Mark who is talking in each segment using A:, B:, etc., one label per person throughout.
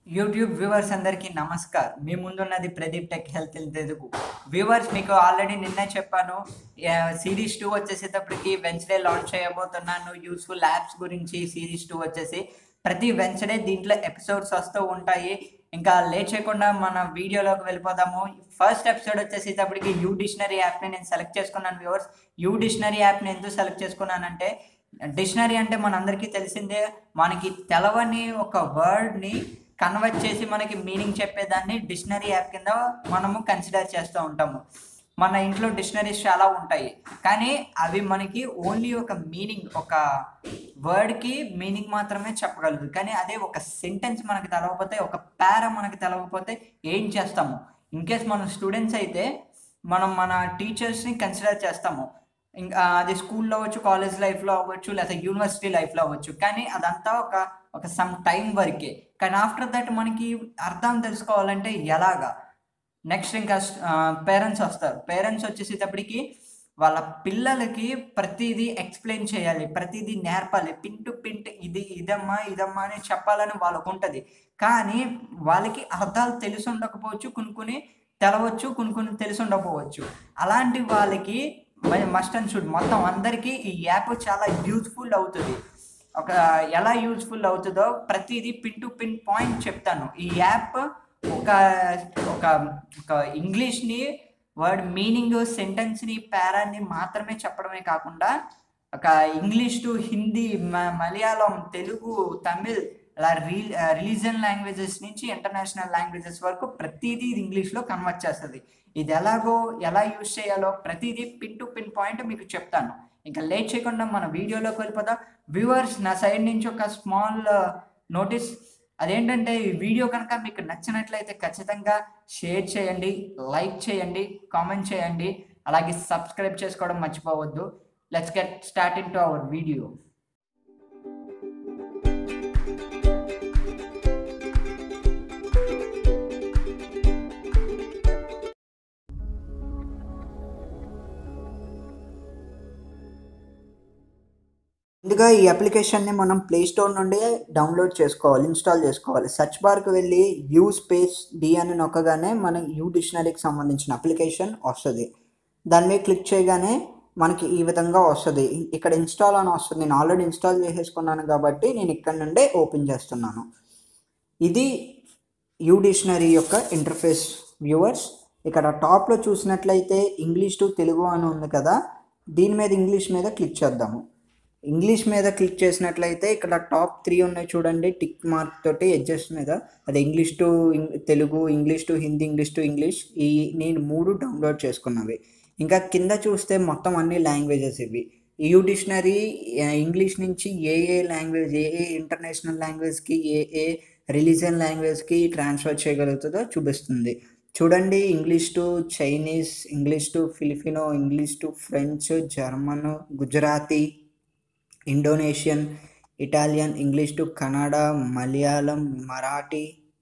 A: YouTube viewers అందరికీ నమస్కార్ మీ ముందున్నది Pradeep tech health Telugu viewers మీకు ఆల్రెడీ నిన్నే చెప్పాను సిరీస్ టూ వచ్చేసేటప్పటికి వెన్స్డే లాంచ్ చేయబోతున్నాను యూస్ఫుల్ యాప్స్ గురించి సిరీస్ టూ వచ్చేసి ప్రతి వెన్స్డే దీంట్లో ఎపిసోడ్స్ వస్తూ ఉంటాయి ఇంకా లేట్ చేయకుండా మన వీడియోలోకి వెళ్ళిపోదాము ఫస్ట్ ఎపిసోడ్ వచ్చేసేటప్పటికి యూ డిక్షనరీ యాప్ని నేను సెలెక్ట్ చేసుకున్నాను వ్యూవర్స్ యూ డిక్షనరీ యాప్ని ఎందుకు సెలెక్ట్ చేసుకున్నానంటే డిక్షనరీ అంటే మనందరికీ తెలిసిందే మనకి తెలవని ఒక వర్డ్ని కన్వర్ట్ చేసి మనకి మీనింగ్ చెప్పేదాన్ని డిక్షనరీ యాప్ కింద మనము కన్సిడర్ చేస్తూ ఉంటాము మన ఇంట్లో డిక్షనరీస్ చాలా ఉంటాయి కానీ అవి మనకి ఓన్లీ ఒక మీనింగ్ ఒక వర్డ్కి మీనింగ్ మాత్రమే చెప్పగలదు కానీ అదే ఒక సెంటెన్స్ మనకి తెలవకపోతే ఒక పేర మనకి తెలవకపోతే ఏం చేస్తాము ఇన్ కేస్ మనం స్టూడెంట్స్ అయితే మనం మన టీచర్స్ని కన్సిడర్ చేస్తాము ఇంకా అది స్కూల్లో అవ్వచ్చు కాలేజ్ లైఫ్లో అవ్వచ్చు లేదా యూనివర్సిటీ లైఫ్లో అవ్వచ్చు కానీ అదంతా ఒక ఒక సమ్ టైం వరకే కానీ ఆఫ్టర్ దట్ మనకి అర్థం తెలుసుకోవాలంటే ఎలాగా నెక్స్ట్ ఇంకా పేరెంట్స్ వస్తారు పేరెంట్స్ వచ్చేసేటప్పటికి వాళ్ళ పిల్లలకి ప్రతిదీ ఎక్స్ప్లెయిన్ చేయాలి ప్రతిదీ నేర్పాలి పిన్ టు పింట్ ఇది ఇదమ్మా ఇదమ్మా అని చెప్పాలని వాళ్ళకు ఉంటుంది కానీ వాళ్ళకి అర్థాలు తెలిసి ఉండకపోవచ్చు కొన్ని కొన్ని తెలవచ్చు కొన్ని కొన్ని తెలిసి ఉండకపోవచ్చు అలాంటి వాళ్ళకి మస్ట్ అండ్ షుడ్ మొత్తం అందరికీ ఈ యాప్ చాలా యూజ్ఫుల్ అవుతుంది ఒక ఎలా యూజ్ఫుల్ అవుతుందో ప్రతిదీ పిన్ టు పిన్ పాయింట్ చెప్తాను ఈ యాప్ ఒక ఒక ఒక ఇంగ్లీష్ని వర్డ్ మీనింగ్ సెంటెన్స్ని పేరాన్ని మాత్రమే చెప్పడమే కాకుండా ఒక ఇంగ్లీష్ టు హిందీ మలయాళం తెలుగు తమిళ్ అలా రీ రిలీజియన్ లాంగ్వేజెస్ నుంచి ఇంటర్నేషనల్ లాంగ్వేజెస్ వరకు ప్రతిదీ ఇంగ్లీష్లో కన్వర్ట్ చేస్తుంది ఇది ఎలాగో ఎలా యూజ్ చేయాలో ప్రతిదీ పిన్ టు పిన్ పాయింట్ మీకు చెప్తాను ఇంకా లేట్ చేయకుండా మన వీడియోలోకి వెళ్ళిపోదాం వ్యూవర్స్ నా సైడ్ నుంచి ఒక స్మాల్ నోటీస్ అదేంటంటే ఈ వీడియో కనుక మీకు నచ్చినట్లయితే ఖచ్చితంగా షేర్ చేయండి లైక్ చేయండి కామెంట్ చేయండి అలాగే సబ్స్క్రైబ్ చేసుకోవడం మర్చిపోవద్దు let's get start into our video ముందుగా ఈ అప్లికేషన్ని మనం ప్లే స్టోర్ నుండి డౌన్లోడ్ చేసుకోవాలి ఇన్స్టాల్ చేసుకోవాలి సర్చ్ బార్కి వెళ్ళి యూ స్పేస్ డి అని నొక్కగానే మన యూ డిక్షనరీకి సంబంధించిన అప్లికేషన్ వస్తుంది దాని మీద క్లిక్ చేయగానే మనకి ఈ విధంగా వస్తుంది ఇక్కడ ఇన్స్టాల్ అని వస్తుంది నేను ఆల్రెడీ ఇన్స్టాల్ చేసేసుకున్నాను కాబట్టి నేను ఇక్కడ నుండే ఓపెన్ చేస్తున్నాను ఇది యూ డిక్షనరీ యొక్క ఇంటర్ఫేస్ వ్యూవర్స్ ఇక్కడ టాప్లో చూసినట్లయితే ఇంగ్లీష్ టు తెలుగు అని ఉంది కదా దీని మీద ఇంగ్లీష్ మీద క్లిక్ చేద్దాము ఇంగ్లీష్ మీద క్లిక్ చేసినట్లయితే ఇక్కడ టాప్ త్రీ ఉన్నాయి చూడండి టిక్ మార్క్ తోటి ఎడ్జెస్ మీద అది English to Telugu English to Hindi English to English ఈ నేను మూడు డౌన్లోడ్ చేసుకున్నవి ఇంకా కింద చూస్తే మొత్తం అన్ని లాంగ్వేజెస్ ఇవి యూ డిక్షనరీ ఇంగ్లీష్ నుంచి ఏ ఏ లాంగ్వేజ్ ఏ ఏ ఇంటర్నేషనల్ లాంగ్వేజ్కి ఏ ఏ రిలీజియన్ లాంగ్వేజ్కి ట్రాన్స్ఫర్ చేయగలుగుతుందో చూపిస్తుంది చూడండి English to Chinese English to Filipino English to French German Gujarati Indonesian Italian English to Kannada Malayalam Marathi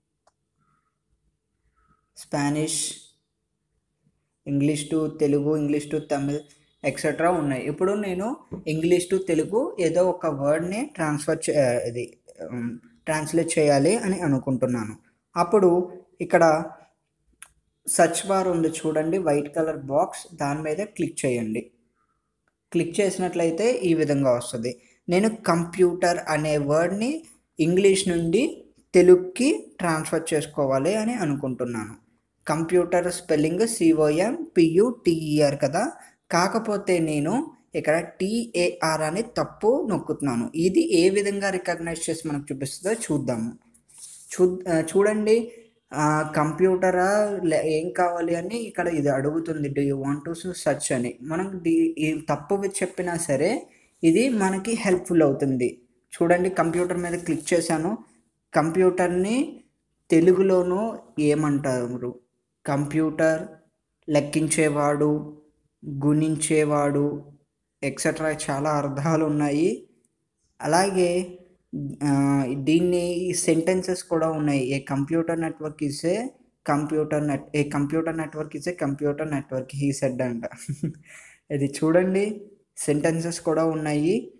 A: Spanish English to Telugu English to Tamil etcetera ఉన్నాయి ఇప్పుడు నేను ఇంగ్లీష్ టు తెలుగు ఏదో ఒక వర్డ్ని ట్రాన్స్ఫర్ చే ఇది ట్రాన్స్లేట్ చేయాలి అని అనుకుంటున్నాను అప్పుడు ఇక్కడ సర్చ్ బార్ ఉంది చూడండి వైట్ కలర్ బాక్స్ దాని మీద క్లిక్ చేయండి క్లిక్ చేసినట్లయితే ఈ విధంగా వస్తుంది నేను కంప్యూటర్ అనే వర్డ్ని ఇంగ్లీష్ నుండి తెలుగుకి ట్రాన్స్ఫర్ చేసుకోవాలి అని అనుకుంటున్నాను కంప్యూటర్ స్పెల్లింగ్ సిఓఎం పియుటిఈఆర్ కదా కాకపోతే నేను ఇక్కడ టీఏఆర్ అని తప్పు నొక్కుతున్నాను ఇది ఏ విధంగా రికగ్నైజ్ చేసి మనకు చూపిస్తుందో చూద్దాము చూ చూడండి కంప్యూటరా ఏం కావాలి అని ఇక్కడ ఇది అడుగుతుంది do you want to search అని మనం ఈ తప్పు చెప్పినా సరే ఇది మనకి హెల్ప్ఫుల్ అవుతుంది చూడండి కంప్యూటర్ మీద క్లిక్ చేశాను కంప్యూటర్ని తెలుగులోనూ ఏమంటారు కంప్యూటర్ లెక్కించేవాడు గుణించేవాడు ఎక్సెట్రా చాలా అర్థాలు ఉన్నాయి అలాగే దీన్ని సెంటెన్సెస్ కూడా ఉన్నాయి a computer network is a computer net a computer network is a computer network he said అంట ఇది చూడండి సెంటెన్సెస్ కూడా ఉన్నాయి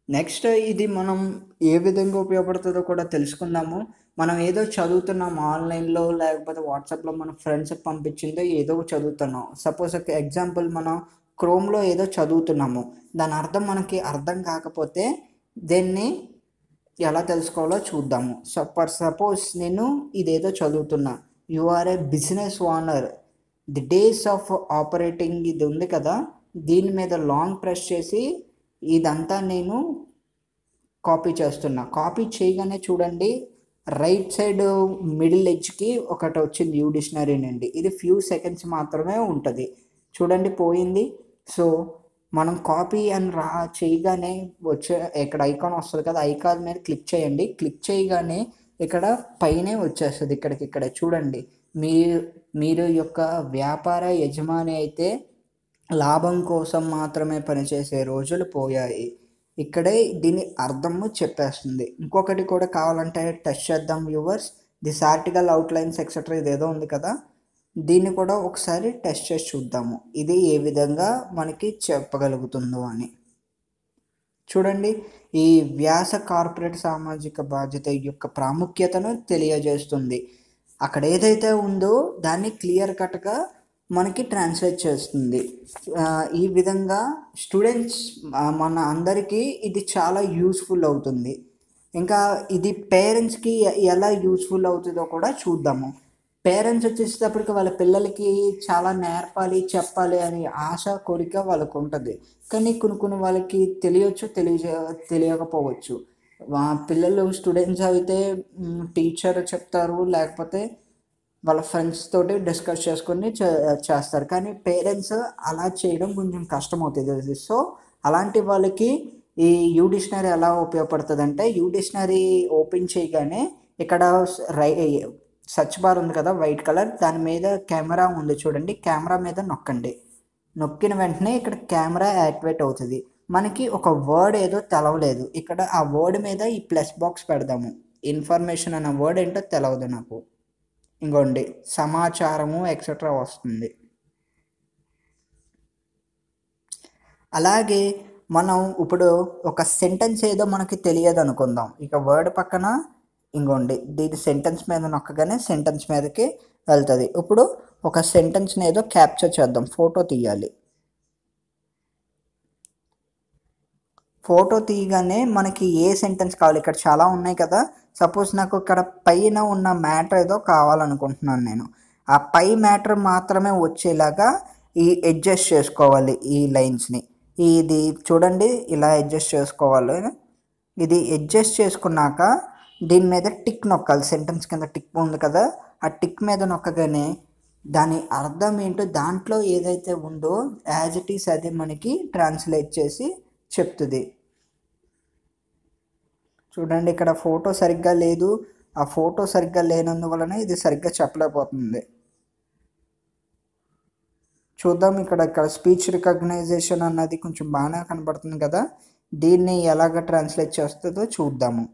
A: నెక్స్ట్ ఇది మనం ఏ విధంగా ఉపయోగపడుతుందో కూడా తెలుసుకుందాము మనం ఏదో చదువుతున్నాం ఆన్లైన్లో లేకపోతే వాట్సాప్లో మన ఫ్రెండ్స్కి పంపించిందో ఏదో చదువుతున్నాం సపోజ్ ఒక ఎగ్జాంపుల్ మనం క్రోమ్లో ఏదో చదువుతున్నాము దాని అర్థం మనకి అర్థం కాకపోతే దీన్ని ఎలా తెలుసుకోవాలో చూద్దాము సో ఫర్ సపోజ్ నేను ఇదేదో చదువుతున్నా you are a business owner the days of operating ఇది ఉంది కదా దీని మీద లాంగ్ ప్రెస్ చేసి ఇదంతా నేను కాపీ చేస్తున్నా కాపీ చేయగానే చూడండి రైట్ సైడ్ మిడిల్ ఎడ్జ్కి ఒకటి వచ్చింది యూ డిక్షనరీ నుండి ఇది ఫ్యూ సెకండ్స్ మాత్రమే ఉంటుంది చూడండి పోయింది సో మనం కాపీ అని రా చేయగానే వచ్చే ఇక్కడ ఐకాన్ వస్తుంది కదా ఐకాన్ మీద క్లిక్ చేయండి క్లిక్ చేయగానే ఇక్కడ పైనే వచ్చేస్తుంది ఇక్కడికి ఇక్కడ చూడండి మీ మీరు యొక్క వ్యాపార యజమాని అయితే లాభం కోసం మాత్రమే పనిచేసే రోజులు పోయాయి ఇక్కడే దీని అర్థము చెప్పేస్తుంది ఇంకొకటి కూడా కావాలంటే టెస్ట్ చేద్దాం viewers this article outlines etcetera ఇదేదో ఉంది కదా దీన్ని కూడా ఒకసారి టెస్ట్ చేసి చూద్దాము ఇది ఏ విధంగా మనకి చెప్పగలుగుతుందో అని చూడండి ఈ వ్యాస కార్పొరేట్ సామాజిక బాధ్యత యొక్క ప్రాముఖ్యతను తెలియజేస్తుంది అక్కడ ఏదైతే ఉందో దాన్ని క్లియర్ కట్గా మనకి ట్రాన్స్లేట్ చేస్తుంది ఆ, ఈ విధంగా స్టూడెంట్స్ మన అందరికీ ఇది చాలా యూస్ఫుల్ అవుతుంది ఇంకా ఇది పేరెంట్స్కి ఎలా యూస్ఫుల్ అవుతుందో కూడా చూద్దాము పేరెంట్స్ వచ్చేసేటప్పటికి వాళ్ళ పిల్లలకి చాలా నేర్పాలి చెప్పాలి అనే ఆశ కోరిక వాళ్ళకు ఉంటుంది కానీ కొన్ని కొన్ని వాళ్ళకి తెలియచ్చు తెలియ తెలియకపోవచ్చు వా పిల్లలు స్టూడెంట్స్ అయితే టీచర్ చెప్తారు లేకపోతే వాళ్ళ ఫ్రెండ్స్ తోటి డిస్కస్ చేసుకొని చే- చేస్తారు కానీ పేరెంట్స్ అలా చేయడం కొంచెం కష్టం అవుతుంది సో అలాంటి వాళ్ళకి ఈ యూ డిక్షనరీ ఎలా ఉపయోగపడుతుంది అంటే యూ డిక్షనరీ ఓపెన్ చేయగానే ఇక్కడ రై సర్చ్ బార్ ఉంది కదా వైట్ కలర్ దాని మీద కెమెరా ఉంది చూడండి కెమెరా మీద నొక్కండి నొక్కిన వెంటనే ఇక్కడ కెమెరా యాక్టివేట్ అవుతుంది మనకి ఒక వర్డ్ ఏదో తెలవలేదు ఇక్కడ ఆ వర్డ్ మీద ఈ ప్లస్ బాక్స్ పెడదాము ఇన్ఫర్మేషన్ అన్న వర్డ్ ఏంటో తెలవదు నాకు ఇంకోండి సమాచారము ఎక్సెట్రా వస్తుంది అలాగే మనం ఇప్పుడు ఒక సెంటెన్స్ ఏదో మనకి తెలియదు అనుకుందాం ఇక వర్డ్ పక్కన ఇంకోండి దీని సెంటెన్స్ మీద నొక్కగానే సెంటెన్స్ మీదకి వెళ్తుంది ఇప్పుడు ఒక సెంటెన్స్ని ఏదో క్యాప్చర్ చేద్దాం ఫోటో తీయాలి ఫోటో తీయగానే మనకి ఏ సెంటెన్స్ కావాలి ఇక్కడ చాలా ఉన్నాయి కదా సపోజ్ నాకు ఇక్కడ పైన ఉన్న మ్యాటర్ ఏదో కావాలనుకుంటున్నాను నేను ఆ పై మ్యాటర్ మాత్రమే వచ్చేలాగా ఈ అడ్జస్ట్ చేసుకోవాలి ఈ లైన్స్ని ఇది చూడండి ఇలా అడ్జస్ట్ చేసుకోవాలి ఇది అడ్జస్ట్ చేసుకున్నాక దీని మీద టిక్ నొక్కాలి సెంటెన్స్ కింద టిక్ ఉంది కదా ఆ టిక్ మీద నొక్కగానే దాని అర్థం ఏంటో దాంట్లో ఏదైతే ఉందో యాజ్ ఇట్ ఈస్ అది మనకి ట్రాన్స్లేట్ చేసి చెప్తుంది చూడండి ఇక్కడ ఫోటో సరిగ్గా లేదు ఆ ఫోటో సరిగ్గా లేనందువలన ఇది సరిగ్గా చెప్పలేకపోతుంది చూద్దాం ఇక్కడ ఇక్కడ స్పీచ్ రికగ్నైజేషన్ అన్నది కొంచెం బాగానే కనబడుతుంది కదా దీన్ని ఎలాగ ట్రాన్స్లేట్ చేస్తుందో చూద్దాము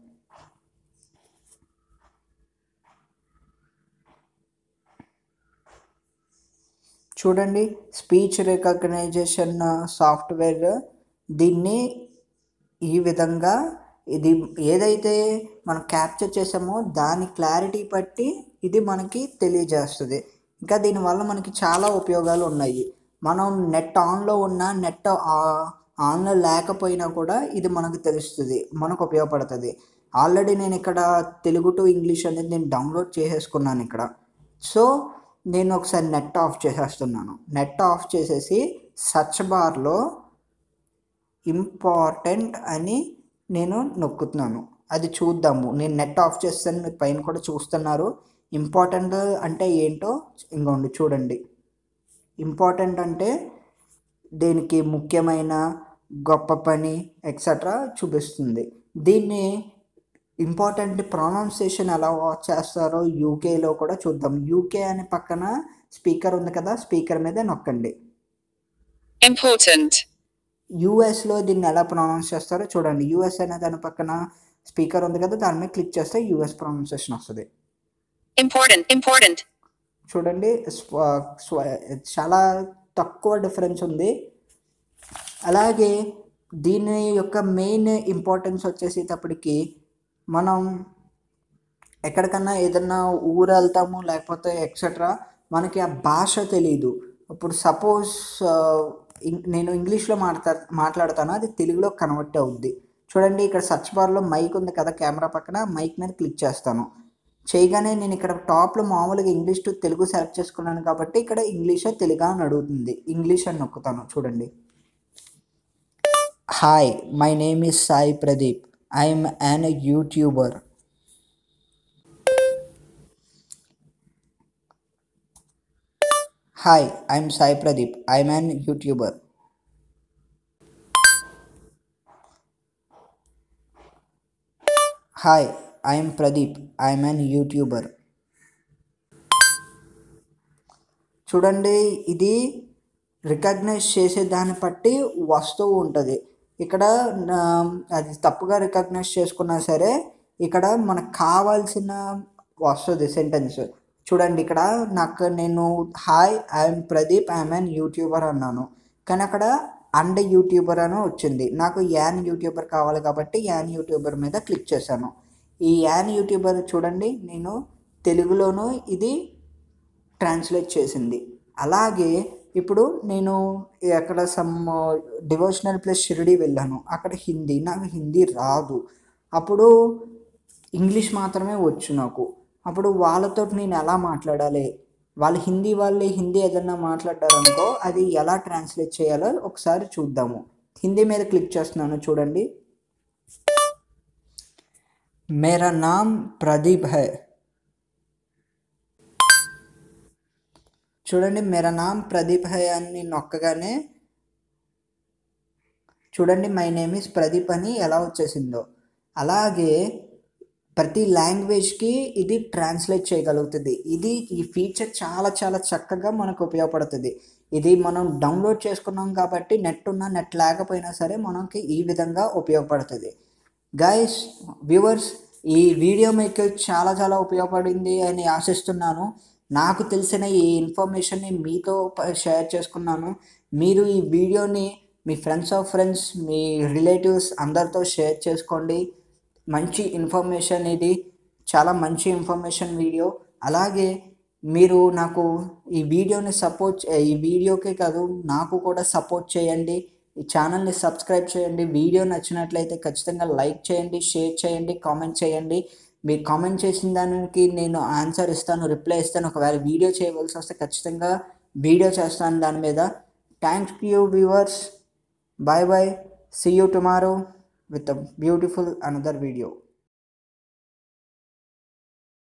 A: చూడండి స్పీచ్ రికగ్నైజేషన్ సాఫ్ట్వేర్ దీన్ని ఈ విధంగా ఇది ఏదైతే మనం క్యాప్చర్ చేసామో దాని క్లారిటీ బట్టి ఇది మనకి తెలియజేస్తుంది ఇంకా దీనివల్ల మనకి చాలా ఉపయోగాలు ఉన్నాయి మనం నెట్ ఆన్లో ఉన్న నెట్ ఆన్లో లేకపోయినా కూడా ఇది మనకు తెలుస్తుంది మనకు ఉపయోగపడుతుంది ఆల్రెడీ నేను ఇక్కడ తెలుగు టు ఇంగ్లీష్ అనేది నేను డౌన్లోడ్ చేసేసుకున్నాను ఇక్కడ సో నేను ఒకసారి నెట్ ఆఫ్ చేసేస్తున్నాను నెట్ ఆఫ్ చేసేసి సర్చ్ బార్లో ఇంపార్టెంట్ అని నేను నొక్కుతున్నాను అది చూద్దాము నేను నెట్ ఆఫ్ చేస్తాను మీరు పైన కూడా చూస్తున్నారు ఇంపార్టెంట్ అంటే ఏంటో ఇంకోండి చూడండి ఇంపార్టెంట్ అంటే దీనికి ముఖ్యమైన గొప్ప పని ఎక్సెట్రా చూపిస్తుంది దీన్ని ఇంపార్టెంట్ ప్రొనౌన్సియేషన్ ఎలా చేస్తారో యూకేలో కూడా చూద్దాం యూకే అనే పక్కన స్పీకర్ ఉంది కదా స్పీకర్ మీద నొక్కండి
B: Important.
A: యూఎస్లో దీన్ని ఎలా ప్రొనౌన్స్ చేస్తారో చూడండి యూఎస్ అనే దాని పక్కన స్పీకర్ ఉంది కదా దాని మీద క్లిక్ చేస్తే యూఎస్ ప్రొనౌన్సియేషన్ వస్తుంది
B: Important. Important.
A: చూడండి స్వ- స్వ- చాలా తక్కువ డిఫరెన్స్ ఉంది అలాగే దీని యొక్క మెయిన్ ఇంపార్టెన్స్ వచ్చేసేటప్పటికి మనం ఎక్కడికన్నా ఏదన్నా ఊరు వెళ్తాము లేకపోతే ఎక్సెట్రా మనకి ఆ భాష తెలీదు ఇప్పుడు సపోజ్ నేను ఇంగ్లీష్లో మాట్లా మాట్లాడతాను అది తెలుగులో కన్వర్ట్ అవుద్ది చూడండి ఇక్కడ సర్చ్ బార్లో మైక్ ఉంది కదా కెమెరా పక్కన మైక్ మీద క్లిక్ చేస్తాను చేయగానే నేను ఇక్కడ టాప్లో మామూలుగా ఇంగ్లీష్ టు తెలుగు సెలెక్ట్ చేసుకున్నాను కాబట్టి ఇక్కడ ఇంగ్లీష్ తెలుగు అని అడుగుతుంది ఇంగ్లీష్ అని నొక్కుతాను చూడండి hi my name is Sai Pradeep I'm an YouTuber hi I'm Sai Pradeep I'm an YouTuber hi I'm Pradeep I'm an YouTuber చూడండి ఇది రికగ్నైజ్ చేసే దాన్ని బట్టి వస్తూ ఉంటుంది ఇక్కడ నా- అది తప్పుగా రికగ్నైజ్ చేసుకున్నా సరే ఇక్కడ మనకు కావాల్సిన వస్తుంది సెంటెన్స్ చూడండి ఇక్కడ నాకు నేను hi I'm Pradeep I'm an YouTuber అన్నాను కానీ అక్కడ అండ్ యూట్యూబర్ అని వచ్చింది నాకు యాన్ యూట్యూబర్ కావాలి కాబట్టి యాన్ యూట్యూబర్ మీద క్లిక్ చేశాను ఈ యాన్ యూట్యూబర్ చూడండి నేను తెలుగులోనూ ఇది ట్రాన్స్లేట్ చేసింది అలాగే ఇప్పుడు నేను అక్కడ సమ్ డివోషనల్ ప్లేస్ షిరిడి వెళ్ళాను అక్కడ హిందీ నాకు హిందీ రాదు అప్పుడు ఇంగ్లీష్ మాత్రమే వచ్చు నాకు అప్పుడు వాళ్ళతో నేను ఎలా మాట్లాడాలి వాళ్ళు హిందీ వాళ్ళు హిందీ ఏదన్నా మాట్లాడారనుకో అది ఎలా ట్రాన్స్లేట్ చేయాలో ఒకసారి చూద్దాము హిందీ మీద క్లిక్ చేస్తున్నాను చూడండి మేరా నామ్ ప్రదీప్ హై చూడండి మేరా నామ్ ప్రదీప్ హై అని నొక్కగానే చూడండి మై నేమ్ ఇస్ ప్రదీప్ అని ఎలా వచ్చేసిందో అలాగే ప్రతి లాంగ్వేజ్కి ఇది ట్రాన్స్లేట్ చేయగలుగుతుంది ఇది ఈ ఫీచర్ చాలా చాలా చక్కగా మనకు ఉపయోగపడుతుంది ఇది మనం డౌన్లోడ్ చేసుకున్నాం కాబట్టి నెట్ ఉన్నా నెట్ లేకపోయినా సరే మనకి ఈ విధంగా ఉపయోగపడుతుంది గైస్ వ్యూవర్స్ ఈ వీడియో మీకు చాలా చాలా ఉపయోగపడింది అని ఆశిస్తున్నాను నాకు తెలిసిన ఈ ఇన్ఫర్మేషన్ని మీతో ప- షేర్ చేసుకున్నాను మీరు ఈ వీడియోని మీ ఫ్రెండ్స్ ఆఫ్ ఫ్రెండ్స్ మీ రిలేటివ్స్ అందరితో షేర్ చేసుకోండి మంచి ఇన్ఫర్మేషన్ ఇది చాలా మంచి ఇన్ఫర్మేషన్ వీడియో అలాగే మీరు నాకు ఈ వీడియోని సపోర్ట్ ఈ వీడియోకే కాదు నాకు కూడా సపోర్ట్ చేయండి ఈ ఛానల్ని సబ్స్క్రైబ్ చేయండి వీడియో నచ్చినట్లయితే ఖచ్చితంగా లైక్ చేయండి షేర్ చేయండి కామెంట్ చేయండి మీరు కామెంట్ చేసిన దానికి నేను ఆన్సర్ ఇస్తాను రిప్లై ఇస్తాను ఒకవేళ వీడియో చేయవలసి వస్తే ఖచ్చితంగా వీడియో చేస్తాను దాని మీద thank you viewers bye bye see you tomorrow with a beautiful another video